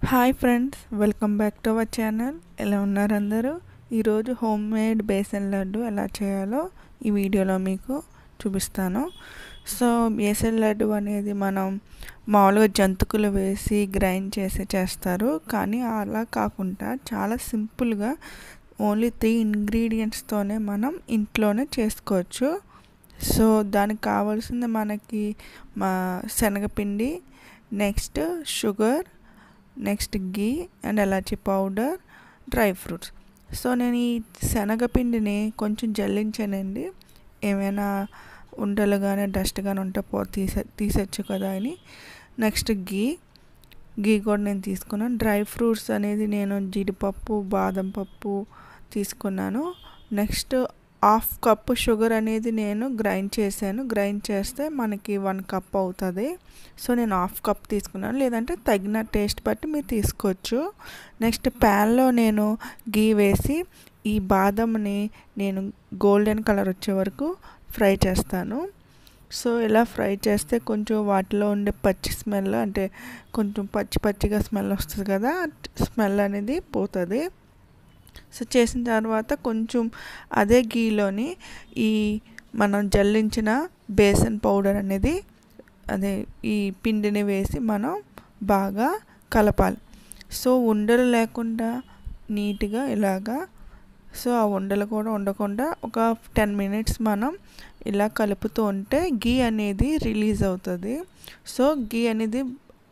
hi friends welcome back to our channel ఎలా ఉన్నారు అందరూ ఈరోజు హోమ్ మేడ్ బేసన్ లడ్డు ఎలా చేయాలో ఈ వీడియోలో మీకు చూపిస్తాను సో బేసన్ లడ్డు అనేది మనం మామూలుగా జంతుకులు వేసి గ్రైండ్ చేసి చేస్తారు కానీ అలా కాకుండా చాలా సింపుల్గా ఓన్లీ త్రీ ఇంగ్రీడియంట్స్తోనే మనం ఇంట్లోనే చేసుకోవచ్చు సో దానికి కావాల్సింది మనకి మా శనగపిండి next sugar next ghee and elaichi powder dry fruits so నేను ఈ శనగపిండిని కొంచెం జల్లించానండి ఏమైనా ఉండలు కానీ డస్ట్ కానీ ఉంటే పో తీసే తీసచ్చు కదా అని నెక్స్ట్ గీ గీ కూడా నేను తీసుకున్నాను డ్రై ఫ్రూట్స్ అనేది నేను జీడిపప్పు బాదం పప్పు తీసుకున్నాను నెక్స్ట్ హాఫ్ కప్ షుగర్ అనేది నేను గ్రైండ్ చేశాను గ్రైండ్ చేస్తే మనకి వన్ కప్ అవుతుంది సో నేను హాఫ్ కప్ తీసుకున్నాను లేదంటే తగిన టేస్ట్ బట్టి మీరు తీసుకోవచ్చు నెక్స్ట్ ప్యాన్లో నేను గీ వేసి ఈ బాదంని నేను గోల్డెన్ కలర్ వచ్చే వరకు ఫ్రై చేస్తాను సో ఇలా ఫ్రై చేస్తే కొంచెం వాటిలో ఉండే పచ్చి స్మెల్ అంటే కొంచెం పచ్చి పచ్చిగా స్మెల్ వస్తుంది కదా స్మెల్ అనేది పోతుంది సో చేసిన తర్వాత కొంచెం అదే గీలోని ఈ మనం జల్లించిన బేసన్ పౌడర్ అనేది అదే ఈ పిండిని వేసి మనం బాగా కలపాలి సో ఉండలు లేకుండా నీట్గా ఇలాగా సో ఆ ఉండలు కూడా ఉండకుండా ఒక టెన్ మినిట్స్ మనం ఇలా కలుపుతూ ఉంటే గీ అనేది రిలీజ్ అవుతుంది సో గీ అనేది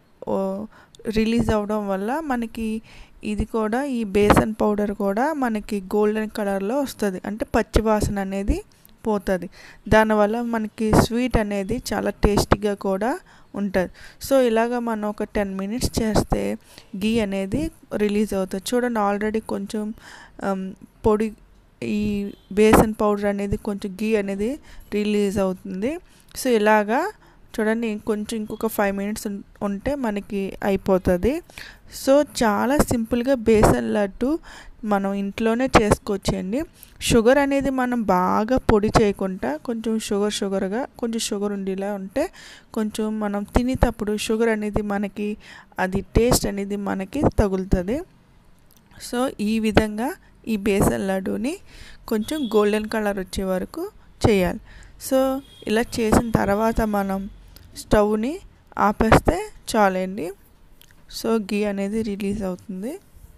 రిలీజ్ అవ్వడం వల్ల మనకి ఇది కూడా ఈ బేసన్ పౌడర్ కూడా మనకి గోల్డెన్ కలర్లో వస్తుంది అంటే పచ్చి వాసన అనేది పోతుంది దానివల్ల మనకి స్వీట్ అనేది చాలా టేస్టీగా కూడా ఉంటుంది సో ఇలాగ మనం ఒక టెన్ మినిట్స్ చేస్తే గీ అనేది రిలీజ్ అవుతుంది చూడండి ఆల్రెడీ కొంచెం పొడి ఈ బేసన్ పౌడర్ అనేది కొంచెం గీ అనేది రిలీజ్ అవుతుంది సో ఇలాగా చూడండి కొంచెం ఇంకొక ఫైవ్ మినిట్స్ ఉంటే మనకి అయిపోతుంది సో చాలా సింపుల్గా బేసన్ లడ్డు మనం ఇంట్లోనే చేసుకోవచ్చండి షుగర్ అనేది మనం బాగా పొడి చేయకుండా కొంచెం షుగర్ షుగర్గా కొంచెం షుగర్ ఉండేలా ఉంటే కొంచెం మనం తినేటప్పుడు షుగర్ అనేది మనకి అది టేస్ట్ అనేది మనకి తగులుతుంది సో ఈ విధంగా ఈ బేసన్ లడ్డూని కొంచెం గోల్డెన్ కలర్ వచ్చే వరకు చేయాలి సో ఇలా చేసిన తర్వాత మనం స్టవ్ని ఆపేస్తే చాలండి సో గీ అనేది రిలీజ్ అవుతుంది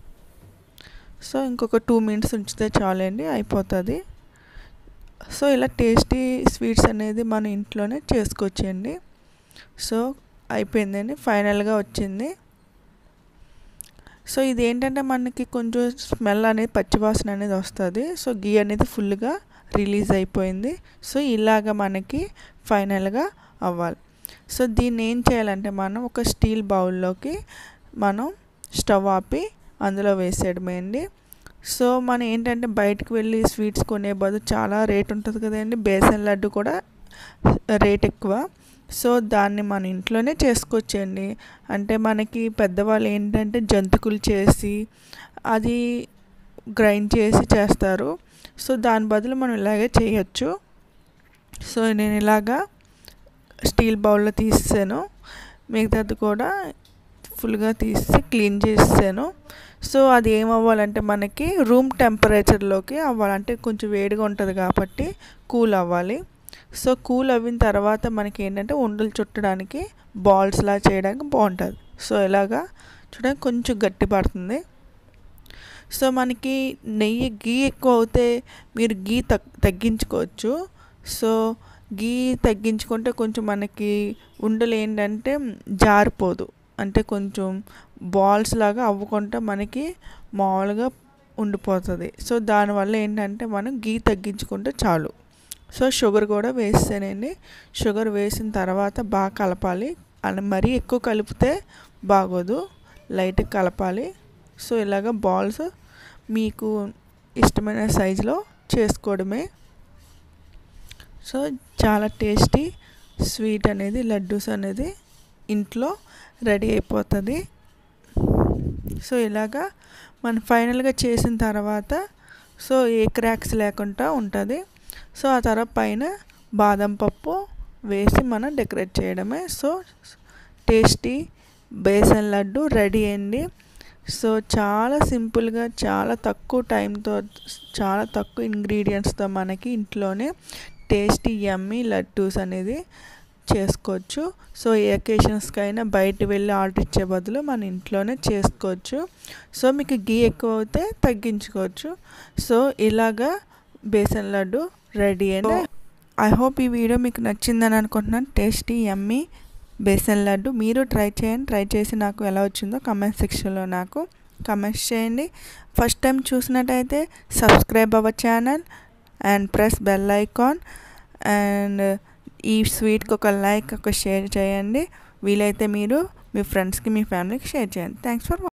సో ఇంకొక టూ మినిట్స్ ఉంచితే చాలండి అయిపోతుంది సో ఇలా టేస్టీ స్వీట్స్ అనేది మన ఇంట్లోనే చేసుకోవచ్చండి సో అయిపోయిందండి ఫైనల్గా వచ్చింది సో ఇది ఏంటంటే మనకి కొంచెం స్మెల్ అనేది పచ్చివాసన అనేది వస్తుంది సో గీ అనేది ఫుల్గా రిలీజ్ అయిపోయింది సో ఇలాగ మనకి ఫైనల్గా అవ్వాలి సో దీన్ని ఏం చేయాలంటే మనం ఒక స్టీల్ బౌల్లోకి మనం స్టవ్ ఆపి అందులో వేసేయడమే అండి సో మనం ఏంటంటే బయటకు వెళ్ళి స్వీట్స్ కొనే బదులు చాలా రేట్ ఉంటుంది కదండి బేసన్ లడ్డు కూడా రేట్ ఎక్కువ సో దాన్ని మన ఇంట్లోనే చేసుకోవచ్చండి అంటే మనకి పెద్దవాళ్ళు ఏంటంటే జంతుకులు చేసి అది గ్రైండ్ చేసి చేస్తారు సో దాని బదులు మనం ఇలాగే చేయొచ్చు సో నేను ఇలాగా స్టీల్ బౌల్లో తీసాను మిగతాది కూడా ఫుల్గా తీసి క్లీన్ చేసాను సో అది ఏమవ్వాలంటే మనకి రూమ్ టెంపరేచర్లోకి అవ్వాలంటే కొంచెం వేడిగా ఉంటుంది కాబట్టి కూల్ అవ్వాలి సో కూల్ అవ్విన తర్వాత మనకి ఏంటంటే ఉండలు చుట్టడానికి బాల్స్లా చేయడానికి బాగుంటుంది సో ఇలాగా చూడడానికి కొంచెం గట్టి పడుతుంది సో మనకి నెయ్యి గీ ఎక్కువ అవుతే మీరు గీ తగ్గించుకోవచ్చు సో గీ తగ్గించుకుంటే కొంచెం మనకి ఉండలు ఏంటంటే జారిపోదు అంటే కొంచెం బాల్స్ లాగా అవ్వకుండా మనకి మామూలుగా ఉండిపోతుంది సో దానివల్ల ఏంటంటే మనం గీ తగ్గించుకుంటే చాలు సో షుగర్ కూడా వేసానండి షుగర్ వేసిన తర్వాత బాగా కలపాలి అని మరీ ఎక్కువ కలిపితే బాగోదు లైట్గా కలపాలి సో ఇలాగ బాల్స్ మీకు ఇష్టమైన సైజులో చేసుకోవడమే సో చాలా టేస్టీ స్వీట్ అనేది లడ్డూస్ అనేది ఇంట్లో రెడీ అయిపోతుంది సో ఇలాగా మనం ఫైనల్గా చేసిన తర్వాత సో ఏ క్రాక్స్ లేకుండా ఉంటుంది సో ఆ తర్వాత పైన బాదం పప్పు వేసి మనం డెకరేట్ చేయడమే so tasty besan laddu ready అండి సో చాలా సింపుల్గా చాలా తక్కువ టైంతో చాలా తక్కువ ఇంగ్రీడియంట్స్తో మనకి ఇంట్లోనే టేస్టీ యమ్మీ లడ్డూస్ అనేది చేసుకోవచ్చు సో ఏ అకేషన్స్కైనా బయట వెళ్ళి ఆర్డర్ ఇచ్చే బదులు మన ఇంట్లోనే చేసుకోవచ్చు సో మీకు గీ ఎక్కువ అవుతే తగ్గించుకోవచ్చు సో ఇలాగా బేసన్ లడ్డు రెడీ అండి ఐ హోప్ ఈ వీడియో మీకు నచ్చిందని అనుకుంటున్నాను టేస్టీ యమ్మీ బేసన్ లడ్డు మీరు ట్రై చేయండి ట్రై చేసి నాకు ఎలా వచ్చిందో కమెంట్ సెక్షన్లో నాకు కమెంట్స్ చేయండి ఫస్ట్ టైం చూసినట్టయితే subscribe our channel and press bell icon and ఈ స్వీట్కి ఒక లైక్ ఒక షేర్ చేయండి వీలైతే మీరు మీ ఫ్రెండ్స్కి మీ ఫ్యామిలీకి షేర్ చేయండి థ్యాంక్స్ ఫర్